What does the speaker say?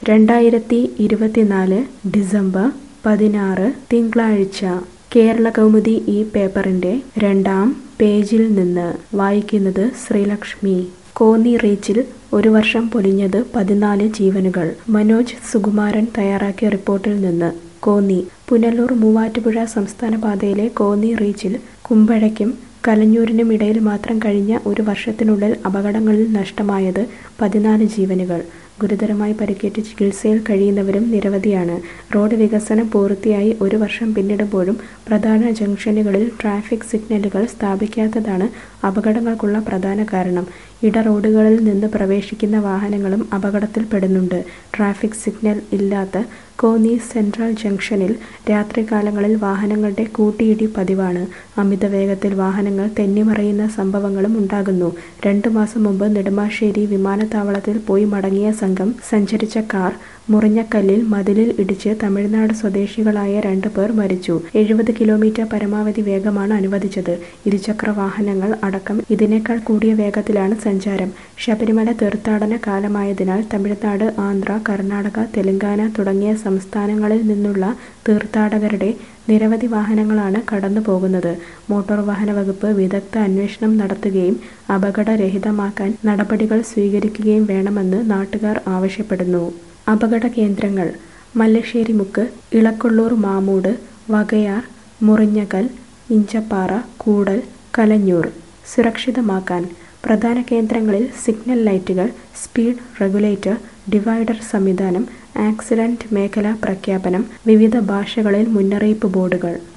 രണ്ടായിരത്തി ഇരുപത്തിനാല് ഡിസംബർ പതിനാറ് തിങ്കളാഴ്ച കേരള കൗമുദി ഈ പേപ്പറിന്റെ രണ്ടാം പേജിൽ നിന്ന് വായിക്കുന്നത് ശ്രീലക്ഷ്മി കോന്നി റീച്ചിൽ ഒരു വർഷം പൊലിഞ്ഞത് പതിനാല് ജീവനുകൾ മനോജ് സുകുമാരൻ തയ്യാറാക്കിയ റിപ്പോർട്ടിൽ നിന്ന് കോന്നി പുനലൂർ മൂവാറ്റുപുഴ സംസ്ഥാന പാതയിലെ കോന്നി റീച്ചിൽ കുമ്പഴയ്ക്കും കലഞ്ഞൂരിനും ഇടയിൽ മാത്രം കഴിഞ്ഞ ഒരു വർഷത്തിനുള്ളിൽ അപകടങ്ങളിൽ നഷ്ടമായത് പതിനാല് ജീവനുകൾ ഗുരുതരമായി പരിക്കേറ്റ് ചികിത്സയിൽ കഴിയുന്നവരും നിരവധിയാണ് റോഡ് വികസനം പൂർത്തിയായി ഒരു വർഷം പിന്നിടുമ്പോഴും പ്രധാന ജംഗ്ഷനുകളിൽ ട്രാഫിക് സിഗ്നലുകൾ സ്ഥാപിക്കാത്തതാണ് അപകടങ്ങൾക്കുള്ള പ്രധാന കാരണം ഇട റോഡുകളിൽ നിന്ന് പ്രവേശിക്കുന്ന വാഹനങ്ങളും അപകടത്തിൽപ്പെടുന്നുണ്ട് ട്രാഫിക് സിഗ്നൽ ഇല്ലാത്ത കോന്നി സെൻട്രൽ ജംഗ്ഷനിൽ രാത്രികാലങ്ങളിൽ വാഹനങ്ങളുടെ കൂട്ടിയിടി പതിവാണ് അമിത വേഗത്തിൽ വാഹനങ്ങൾ തെന്നിമറയുന്ന സംഭവങ്ങളും ഉണ്ടാകുന്നു രണ്ടു മാസം മുമ്പ് നെടുമ്പാശ്ശേരി വിമാനത്താവളത്തിൽ പോയി മടങ്ങിയ സംഘം സഞ്ചരിച്ച കാർ മുറിഞ്ഞക്കല്ലിൽ മതിലിൽ ഇടിച്ച് തമിഴ്നാട് സ്വദേശികളായ രണ്ടു പേർ മരിച്ചു എഴുപത് കിലോമീറ്റർ പരമാവധി വേഗമാണ് അനുവദിച്ചത് ഇരുചക്ര വാഹനങ്ങൾ അടക്കം ഇതിനേക്കാൾ കൂടിയ വേഗത്തിലാണ് സഞ്ചാരം ശബരിമല തീർത്ഥാടന കാലമായതിനാൽ തമിഴ്നാട് ആന്ധ്ര കർണാടക തെലങ്കാന തുടങ്ങിയ സംസ്ഥാനങ്ങളിൽ നിന്നുള്ള തീർത്ഥാടകരുടെ നിരവധി വാഹനങ്ങളാണ് കടന്നു പോകുന്നത് മോട്ടോർ വാഹന വകുപ്പ് വിദഗ്ധ അന്വേഷണം നടത്തുകയും അപകടരഹിതമാക്കാൻ നടപടികൾ സ്വീകരിക്കുകയും വേണമെന്ന് നാട്ടുകാർ ആവശ്യപ്പെടുന്നു അപകട കേന്ദ്രങ്ങൾ മല്ലശ്ശേരിമുക്ക് ഇളക്കൊള്ളൂർ മാമൂട് വകയാർ മുറിഞ്ഞകൽ ഇഞ്ചപ്പാറ കൂടൽ കലഞ്ഞൂർ സുരക്ഷിതമാക്കാൻ പ്രധാന കേന്ദ്രങ്ങളിൽ സിഗ്നൽ ലൈറ്റുകൾ സ്പീഡ് റെഗുലേറ്റർ ഡിവൈഡർ സംവിധാനം ആക്സിഡന്റ് മേഖലാ പ്രഖ്യാപനം വിവിധ ഭാഷകളിൽ മുന്നറിയിപ്പ് ബോർഡുകൾ